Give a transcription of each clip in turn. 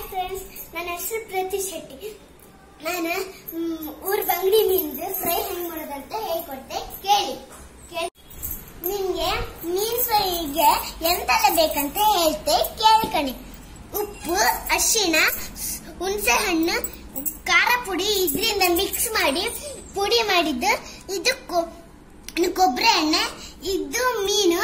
friends ನನ್ನ ಹೆಸರು ಪ್ರತಿ ಶೆಟ್ಟಿ ನಾನು ಮ್, ಊರ್ ಬಂಗಡಿ ಮೀನ್ದು ಫ್ರೈ ಹೆಂಗ್ ಮಾಡೋದಂತ ಹೇಳ್ಕೊಡ್ತೆ ಕೇಳಿ ಕೇಳಿ ನಿಮ್ಗೆ ಮೀನ್ ಫ್ರೈಗೆ ಎಂತೆಲ್ಲ ಬೇಕಂತ ಹೇಳ್ತೆ ಕೇಳ್ಕಣಿ ಉಪ್ಪು ಅರಿಶಿಣ ಹುಣಸೆ ಹಣ್ಣು ಖಾರ ಪುಡಿ ಇದರಿಂದ ಮಿಕ್ಸ್ ಮಾಡಿ ಪುಡಿ ಮಾಡಿದ್ದು ಇದು ಕೊ- ಕೊಬ್ಬರಿ ಎಣ್ಣೆ ಇದು ಮೀನು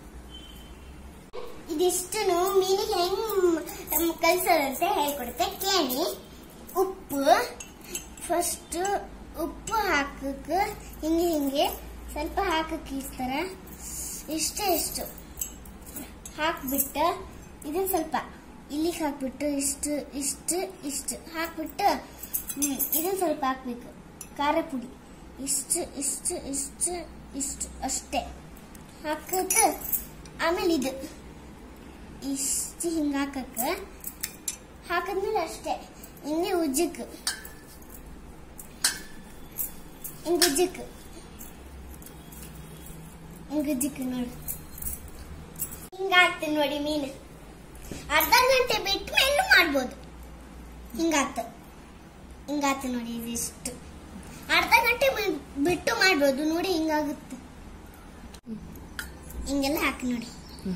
ಇದಿಷ್ಟು ಮೀನಿಗೆ ಹೆಂಗ್ ಕಲ್ಸೋದಂತ ಹೇಳ್ಕೊಡುತ್ತೆ ಕೇಳಿ ಉಪ್ಪು ಫಸ್ಟ್ ಉಪ್ಪು ಹಾಕಕ್ಕೆ ಹಿಂಗೆ ಹಿಂಗೆ ಸ್ವಲ್ಪ ಹಾಕಕ್ಕೆ ಈ ಥರ ಇಷ್ಟೇ ಇಷ್ಟು ಹಾಕ್ಬಿಟ್ಟು ಇದನ್ನ ಸ್ವಲ್ಪ ಇಲ್ಲಿಗೆ ಹಾಕ್ಬಿಟ್ಟು ಇಷ್ಟು ಇಷ್ಟು ಇಷ್ಟು ಹಾಕ್ಬಿಟ್ಟು ಹ್ಮ್, ಇದನ್ನ ಸ್ವಲ್ಪ ಹಾಕ್ಬೇಕು ಖಾರ ಪುಡಿ ಇಷ್ಟು ಇಷ್ಟು ಇಷ್ಟು ಇಷ್ಟು ಅಷ್ಟೇ ಹಾಕಕ್ಕೆ ಆಮೇಲೆ ಇದು ಇಷ್ಟು ಹಿಂಗೆ ಹಾಕಕ್ಕೆ ಹಾಕಿದ್ಮೇಲೆ ಅಷ್ಟೇ ಹಿಂಗೆ ಉಜ್ಜಕ್ಕೆ ಹಿಂಗೆ ಉಜ್ಜಕ್ಕೆ ಹಿಂಗೆ ಉಜ್ಜಕ್ಕೆ ನೋಡಿ ಹಿಂಗಾಗ್ತದೆ ನೋಡಿ ಮೀನು ಅರ್ಧ ಗಂಟೆ ಬಿಟ್ಟು ಮೇಲೂ ಮಾಡ್ಬೋದು ಹಿಂಗಾಗ್ತ ಹಿಂಗಾಗ್ತ ನೋಡಿ ಇದಿಷ್ಟು ಅರ್ಧ ಗಂಟೆ ಬಿ- ಬಿಟ್ಟು ಮಾಡ್ಬೋದು ನೋಡಿ ಹಿಂಗಾಗುತ್ತೆ ಹಿಂಗೆಲ್ಲ ಹಾಕಿ ನೋಡಿ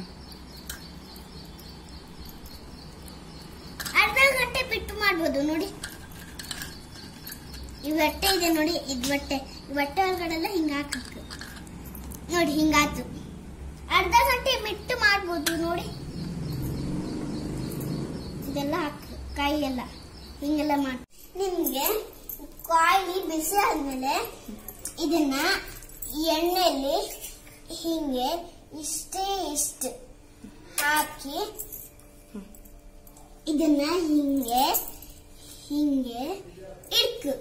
ಅರ್ಧ ಗಂಟೆ ಬಿಟ್ಟು ಮಾಡ್ಬೋದು ನೋಡಿ ಈ ಬಟ್ಟೆ ಇದೆ ನೋಡಿ ಇದು ಬಟ್ಟೆ ಈ ಬಟ್ಟೆ ಒಳಗಡೆಲ್ಲ ಹಿಂಗ ಹಾಕಕ್ಕೆ ನೋಡಿ ಹಿಂಗಾತು ಅರ್ಧ ಗಂಟೆ ಬಿಟ್ಟು ಮಾಡ್ಬೋದು ನೋಡಿ ಇದೆಲ್ಲ ಹಾಕ ಕಾಯಿ ಎಲ್ಲ ಹಿಂಗೆಲ್ಲ ಮಾಡಿ ನಿಮ್ಗೆ ಕಾಯಿ ಬಿಸಿ ಆದ್ಮೇಲೆ ಇದನ್ನ ಈ ಎಣ್ಣೆಯಲ್ಲಿ ಹಿಂಗೆ ಇಷ್ಟೇ ಇಷ್ಟು ಹಾಕಿ ಇದನ್ನ ಹಿಂಗೆ ಹಿಂಗೆ ಇಡ್ಕು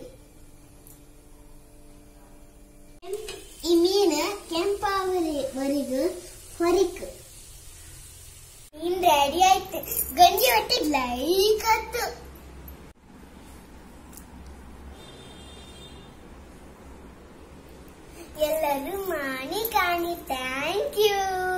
ಈ ಮೀನು ಕೆಂಪಾವರಿವರೆಗೂ ಹೊರಿಕು ಮೀನ್ ರೆಡಿ ಆಯ್ತು ಗಂಜಿ ಹೊಟ್ಟೆ ಲೈಕ್ ಆತು ಎಲ್ಲರೂ ಮಾಡಿ ಕಾಣಿ ಥ್ಯಾಂಕ್ ಯು